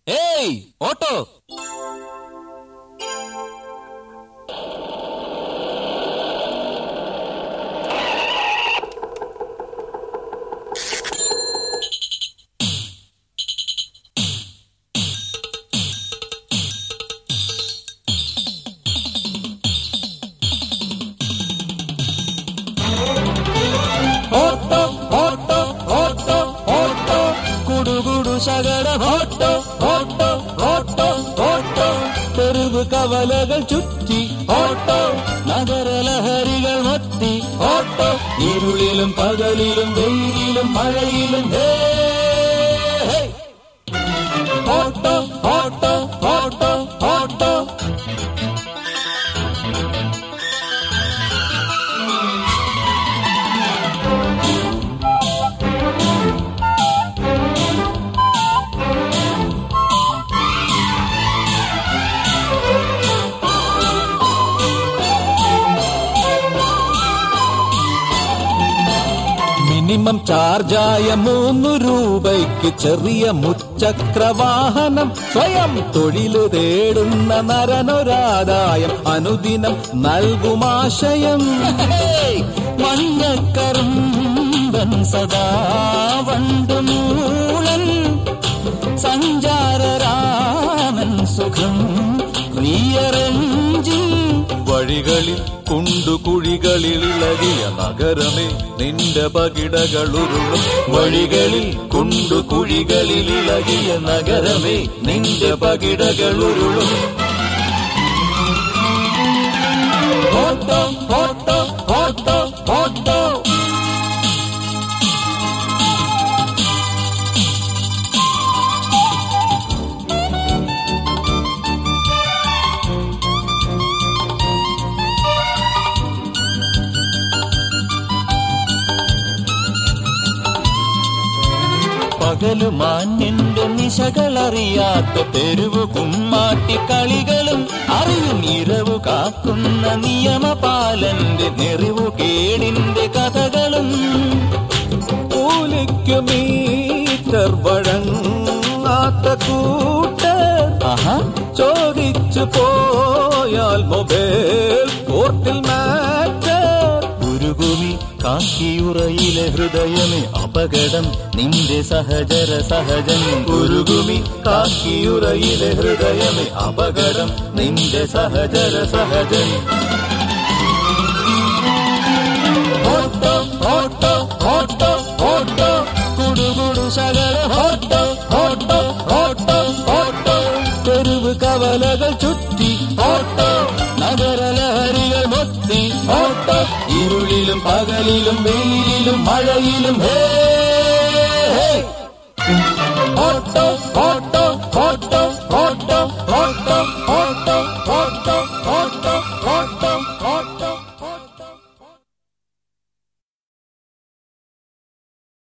ഏയ് auto auto auto auto auto കുടുകുടു ശകടം ഓട്ടോ ഓട്ടോ ഓട്ടോ ഓട്ടോ തെരുവ് കവലകൾ ചുറ്റി ഓട്ടോ നഗരലഹരികൾ മത്തി ഓട്ടോ ഇരുളിലും പകലിലും വെയിലിലും മഴയിലും ഹേ, ഹേ. Auto auto auto auto minimum ചാർജായ മൂന്ന് രൂപയ്ക്ക് ചെറിയ മുച്ചക്ര വാഹനം സ്വയം തൊഴില് തേടുന്ന നരനൊരാദായം അനുദിനം നൽകുമാശയം മഞ്ഞക്കറുമ്പൻ സദാ വണ്ടുമൂളൻ സഞ്ചാരരാമൻ സുഖം പ്രിയരഞ്ജിൻ വഴികളിൽ കുണ്ടുകുഴികളിൽ ഇളകിയ നഗരമേ നിന്റെ പകിടകളുരുളും വഴികളിൽ കുണ്ടുകുഴികളിൽ ഇളകിയ നഗരമേ നിന്റെ പകിടകളുരുളും ഓട്ടോ ഓട്ടോ ഓട്ടോ ഓട്ടോ പകലു മാന്യന്റെ നിശകളറിയാത്ത തെരുവു കുമ്മാട്ടി കളികളും അറിയും ഇരവു കാക്കുന്ന നിയമപാലന്റെ നെറിവു കേടിന്റെ കഥകളും കൂലിക്കു മീറ്റർ വഴങ്ങാത്ത കൂട്ടർ ചോദിച്ചു പോയാൽ മൊബൈൽ കോർട്ടിൽ മാറ്റർ ഗുരുഭൂമി കാക്കിയുറയിലെ ഹൃദയമേ അപകടം നിന്റെ സഹചര സഹജൻ ഗുരുഭൂമി കാക്കിയുറയിലെ ഹൃദയമേ അപകടം നിന്റെ സഹചര സഹജൻ ഓട്ടോ ഓട്ടോ ഓട്ടോ ഓട്ടോ കുടുകുടു ശകല ഓട്ടോ ഓട്ടോ ഓട്ടോ ഓട്ടോ തെരുവ് കവലകൾ ചുറ്റി ഓട്ടോ നഗരലഹരികൾ മൊത്തി ഓട്ടോ ഇരുളിലും പകലിലും വെയിലിലും മഴയിലും ഹേ ഹേ. Auto auto auto auto auto auto auto auto